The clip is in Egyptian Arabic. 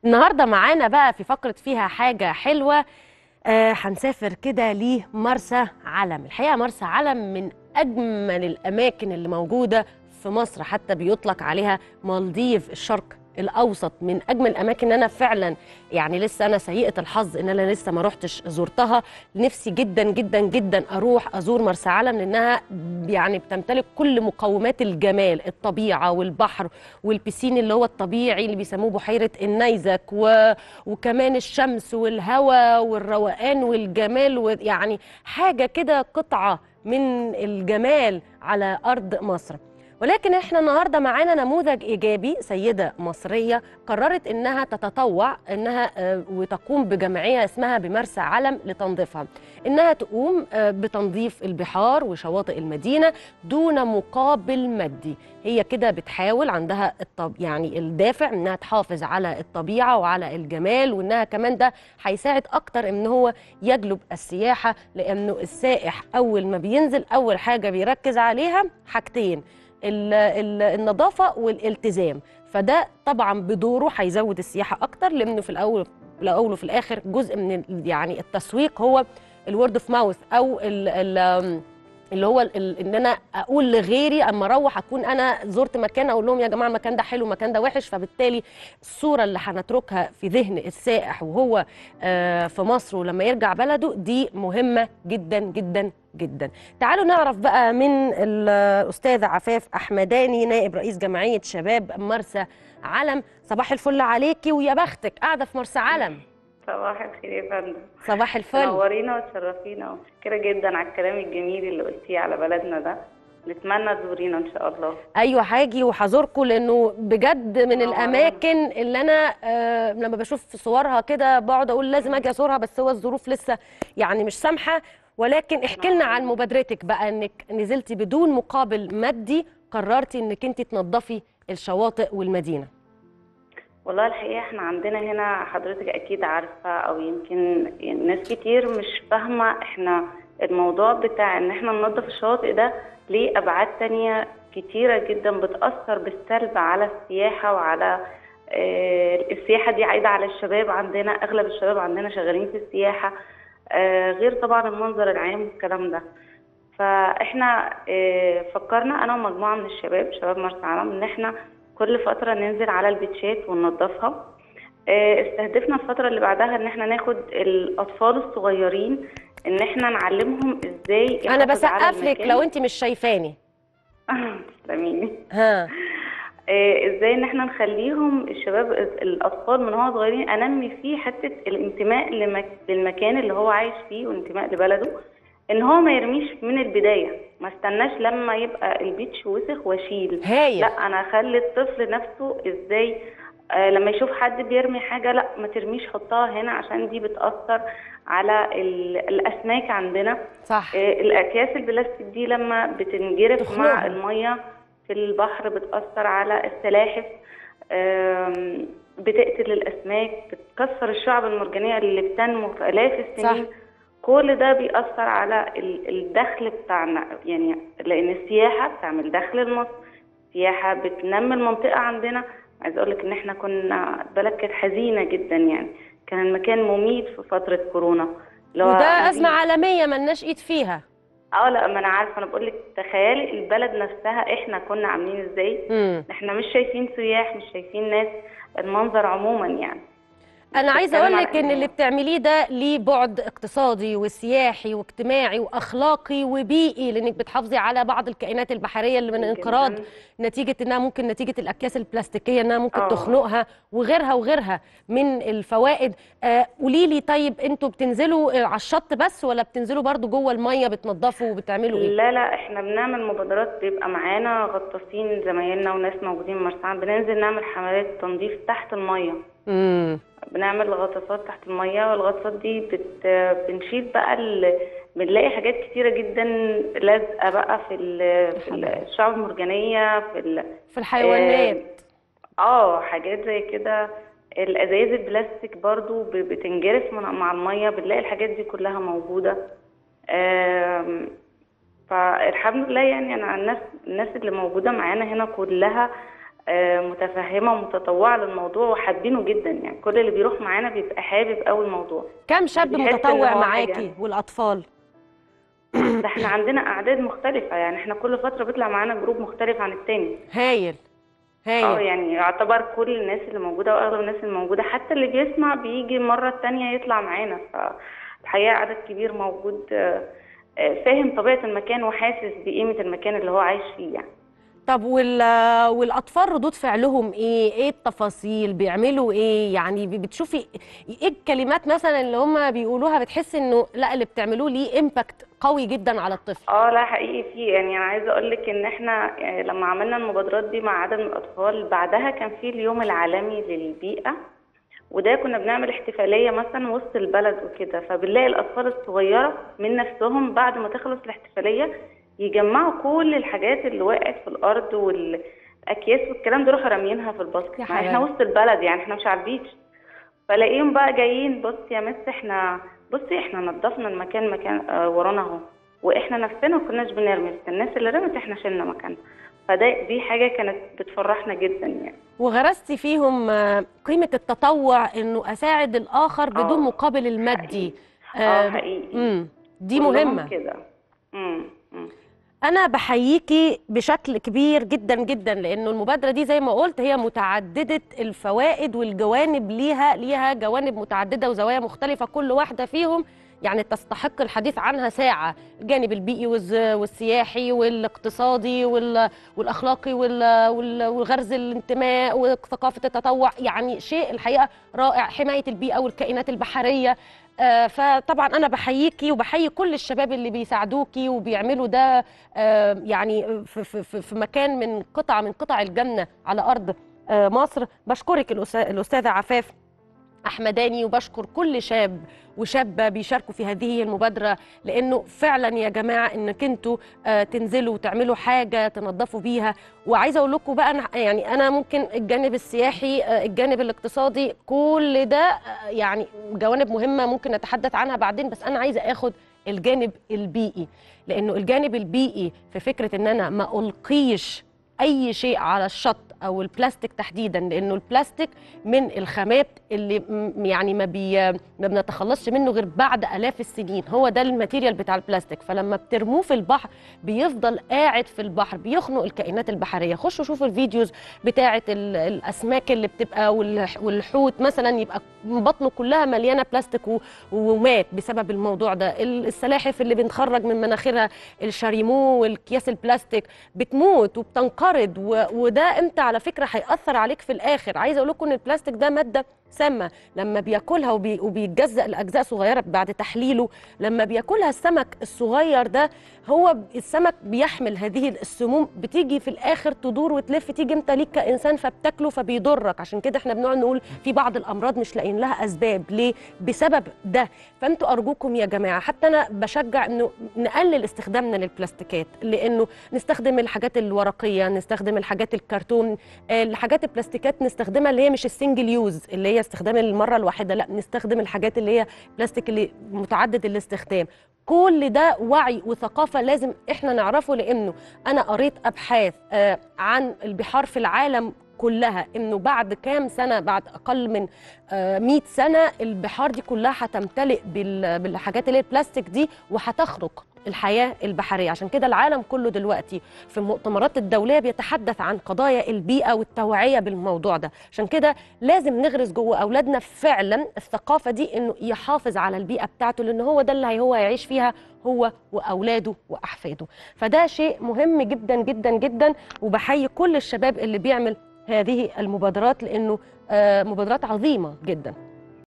النهارده معانا بقى في فقره فيها حاجه حلوه آه هنسافر كده لمرسى علم الحقيقه مرسى علم من اجمل الاماكن اللي موجوده في مصر حتى بيطلق عليها مالديف الشرق الاوسط من اجمل الاماكن انا فعلا يعني لسه انا سيئه الحظ ان انا لسه ما روحتش زرتها نفسي جدا جدا جدا اروح ازور مرسى علم لانها يعني بتمتلك كل مقومات الجمال الطبيعه والبحر والبسين اللي هو الطبيعي اللي بيسموه بحيره النيزك و... وكمان الشمس والهواء والروقان والجمال ويعني حاجه كده قطعه من الجمال على ارض مصر ولكن احنا النهارده معانا نموذج ايجابي سيده مصريه قررت انها تتطوع انها آه، وتقوم بجمعيه اسمها بمرسى علم لتنظيفها انها تقوم آه، بتنظيف البحار وشواطئ المدينه دون مقابل مادي هي كده بتحاول عندها الطب يعني الدافع انها تحافظ على الطبيعه وعلى الجمال وانها كمان ده هيساعد اكتر ان هو يجلب السياحه لانه السائح اول ما بينزل اول حاجه بيركز عليها حاجتين ال- ال- النظافه والالتزام فده طبعا بدوره هيزود السياحه اكتر لانه في الاول في الاول وفي الاخر جزء من ال- يعني التسويق هو الورد اوف ماوث او ال ال اللي هو ال- ال- ان انا اقول لغيري اما اروح اكون انا زرت مكان اقول لهم يا جماعه المكان ده حلو المكان ده وحش فبالتالي الصوره اللي هنتركها في ذهن السائح وهو آه، في مصر ولما يرجع بلده دي مهمه جدا جدا جدا تعالوا نعرف بقى من الاستاذ عفاف احمداني نائب رئيس جمعيه شباب مرسى علم صباح الفل عليكي ويا بختك قاعده في مرسى علم صباح الخير يا فندم صباح الفل نورينا وتشرفينا ومتشكرة جدا على الكلام الجميل اللي قلتيه على بلدنا ده نتمنى تزورينا ان شاء الله ايوه هاجي وهزوركم لانه بجد من آه. الاماكن اللي انا آه لما بشوف صورها كده بقعد اقول لازم اجي ازورها بس هو الظروف لسه يعني مش سامحه ولكن احكي لنا عن مبادرتك بقى انك نزلتي بدون مقابل مادي قررتي انك انت تنظفي الشواطئ والمدينه والله الحقيقة احنا عندنا هنا حضرتك اكيد عارفة او يمكن ناس كتير مش فاهمة احنا الموضوع بتاع ان احنا ننظف الشواطئ ده ليه ابعاد تانية كتيرة جدا بتأثر بالسلب على السياحة وعلى آه، السياحة دي عايدة على الشباب عندنا اغلب الشباب عندنا شغالين في السياحة آه، غير طبعا المنظر العام والكلام ده فاحنا آه، فكرنا انا ومجموعه من الشباب شباب مرسى علم ان احنا كل فتره ننزل على البيتشات وننظفها آه، استهدفنا الفتره اللي بعدها ان احنا ناخد الاطفال الصغيرين ان احنا نعلمهم ازاي انا يحافظ على بسقف لك المكان. لو انت مش شايفاني تسلميلي ها آه، ازاي ان احنا نخليهم الشباب الاطفال من هو صغيرين انمي فيه حته الانتماء لمك... للمكان اللي هو عايش فيه والانتماء لبلده ان هو ما يرميش من البدايه ما استناش لما يبقى البيتش وسخ واشيل هايل لا انا اخلي الطفل نفسه ازاي آه لما يشوف حد بيرمي حاجه لا ما ترميش حطها هنا عشان دي بتاثر على ال- الاسماك عندنا صح آه، الاكياس البلاستيك دي لما بتنجرف تخنقها. مع الميه في البحر بتاثر على السلاحف آم، بتقتل الاسماك بتكسر الشعب المرجانيه اللي بتنمو في الاف السنين صح. كل ده بيأثر على ال- الدخل بتاعنا يعني لان السياحه بتعمل دخل لمصر السياحه بتنمي المنطقه عندنا عايز اقول لك ان احنا كنا البلد كانت حزينه جدا يعني كان المكان مميت في فتره كورونا اللي هو وده مفيش- ازمه عالميه ملناش ايد فيها اه لا ما انا عارفه انا بقول لك تخيلي البلد نفسها احنا كنا عاملين ازاي امم احنا مش شايفين سياح مش شايفين ناس المنظر عموما يعني انا مش عايزه بتكلم اقول على لك ان إنه- اللي بتعمليه ده ليه بعد اقتصادي وسياحي واجتماعي واخلاقي وبيئي لانك بتحافظي على بعض الكائنات البحريه اللي من جداً. انقراض نتيجه انها ممكن نتيجه الاكياس البلاستيكيه انها ممكن آه. تخنقها وغيرها وغيرها من الفوائد آه قولي لي طيب انتوا بتنزلوا آه، على الشط بس ولا بتنزلوا برضو جوه الميه بتنظفوا وبتعملوا ايه لا لا احنا بنعمل مبادرات بيبقى معانا غطاسين زمايلنا وناس موجودين في مرسى علم بننزل نعمل حملات تنظيف تحت الميه امم بنعمل غطاسات تحت الميه والغطاسات دي بت... بنشيل بقى ال... بنلاقي حاجات كتيره جدا لازقه بقى في, ال... في ال- الشعب المرجانيه في ال... في الحيوانات اه حاجات زي كده الازايز البلاستيك برضو ب- بتنجرف من- مع الميه بنلاقي الحاجات دي كلها موجوده آم، فالحمد لله يعني انا الناس الناس اللي موجوده معانا هنا كلها آه، متفهمه ومتطوعه للموضوع وحابينه جدا يعني كل اللي بيروح معانا بيبقى حابب قوي الموضوع كم شاب بيحس إن متطوع هو معاكي حاجة. والاطفال ده احنا عندنا اعداد مختلفه يعني احنا كل فتره بيطلع معانا جروب مختلف عن التاني هايل اه هايل يعني يعتبر كل الناس اللي موجوده واغلب الناس اللي موجوده حتى اللي بيسمع بيجي المره التانيه يطلع معانا فالحقيقه عدد كبير موجود آه، آه، فاهم طبيعه المكان وحاسس بقيمه المكان اللي هو عايش فيه يعني طب وال والاطفال ردود فعلهم ايه ايه التفاصيل بيعملوا ايه يعني بتشوفي ايه الكلمات مثلا اللي هم بيقولوها بتحس انه لا اللي بتعملوه ليه امباكت قوي جدا على الطفل اه لا حقيقي في يعني انا عايزه اقول لك ان احنا يعني لما عملنا المبادرات دي مع عدد من الاطفال بعدها كان في اليوم العالمي للبيئه وده كنا بنعمل احتفاليه مثلا وسط البلد وكده فبنلاقي الاطفال الصغيره من نفسهم بعد ما تخلص الاحتفاليه يجمعوا كل الحاجات اللي وقعت في الارض والاكياس والكلام ده يروحوا راميينها في الباسكت يا ما احنا حبايبي. وسط البلد يعني احنا مش على البيتش فلاقيهم بقى جايين بص يا مس احنا بصي احنا نظفنا المكان مكان آه، ورانا اهو واحنا نفسنا ما كناش بنرمي بس الناس اللي رمت احنا شلنا مكانها فده دي حاجه كانت بتفرحنا جدا يعني وغرستي فيهم آه، قيمه التطوع انه اساعد الاخر بدون آه، مقابل المادي اه حقيقي امم دي كلهم مهمه كده امم أمم. انا بحييكي بشكل كبير جدا جدا لانه المبادره دي زي ما قلت هي متعدده الفوائد والجوانب ليها ليها جوانب متعدده وزوايا مختلفه كل واحده فيهم يعني تستحق الحديث عنها ساعه الجانب البيئي والز- والسياحي والاقتصادي وال- والاخلاقي وال- وال- وغرز الانتماء وثقافه التطوع يعني شيء الحقيقه رائع حمايه البيئه والكائنات البحريه آه، فطبعا انا بحييكي وبحيي كل الشباب اللي بيساعدوكي وبيعملوا ده آه، يعني في, في, في- في مكان من قطع من قطع الجنه على ارض آه، مصر بشكرك الأس- الاستاذه عفاف احمداني وبشكر كل شاب وشابه بيشاركوا في هذه المبادره لانه فعلا يا جماعه انك انتوا آه، تنزلوا وتعملوا حاجه تنظفوا بيها وعايزه اقول لكم بقى أنا يعني انا ممكن الجانب السياحي آه، الجانب الاقتصادي كل ده آه، يعني جوانب مهمه ممكن نتحدث عنها بعدين بس انا عايزه اخد الجانب البيئي لانه الجانب البيئي في فكره ان انا ما القيش اي شيء على الشط او البلاستيك تحديدا لانه البلاستيك من الخامات اللي م- يعني ما بي ما بنتخلصش منه غير بعد الاف السنين هو ده الماتيريال بتاع البلاستيك فلما بترموه في البحر بيفضل قاعد في البحر بيخنق الكائنات البحريه خشوا شوفوا الفيديوز بتاعه ال- الاسماك اللي بتبقى والح- والحوت مثلا يبقى بطنه كلها مليانه بلاستيك و- ومات بسبب الموضوع ده ال- السلاحف اللي بنخرج من مناخيرها الشاريمو والكياس البلاستيك بتموت وبتنقرض و... وده امتى على فكره هياثر عليك في الاخر عايزه اقول لكم ان البلاستيك ده ماده سامه لما بياكلها وبي... وبيتجزأ لاجزاء صغيره بعد تحليله لما بياكلها السمك الصغير ده هو ب- السمك بيحمل هذه السموم بتيجي في الاخر تدور وتلف تيجي انت ليك كانسان فبتاكله فبيضرك عشان كده احنا بنقعد نقول في بعض الامراض مش لاقيين لها اسباب ليه بسبب ده فانتوا ارجوكم يا جماعه حتى انا بشجع انه نقلل استخدامنا للبلاستيكات لانه نستخدم الحاجات الورقيه نستخدم الحاجات الكرتون آه، الحاجات البلاستيكات نستخدمها اللي هي مش السنجل يوز اللي هي استخدام المره الواحده لا نستخدم الحاجات اللي هي بلاستيك اللي متعدد الاستخدام كل ده وعي وثقافه لازم احنا نعرفه لانه انا قريت ابحاث آه، عن البحار في العالم كلها انه بعد كام سنه بعد اقل من آه، 100 سنه البحار دي كلها هتمتلئ بال- بالحاجات اللي هي البلاستيك دي وهتخرق الحياه البحريه عشان كده العالم كله دلوقتي في المؤتمرات الدوليه بيتحدث عن قضايا البيئه والتوعيه بالموضوع ده عشان كده لازم نغرس جوه اولادنا فعلا الثقافه دي انه يحافظ على البيئه بتاعته لان هو ده اللي هي- هو هيعيش فيها هو واولاده واحفاده فده شيء مهم جدا جدا جدا وبحيي كل الشباب اللي بيعمل هذه المبادرات لانه آه، مبادرات عظيمه جدا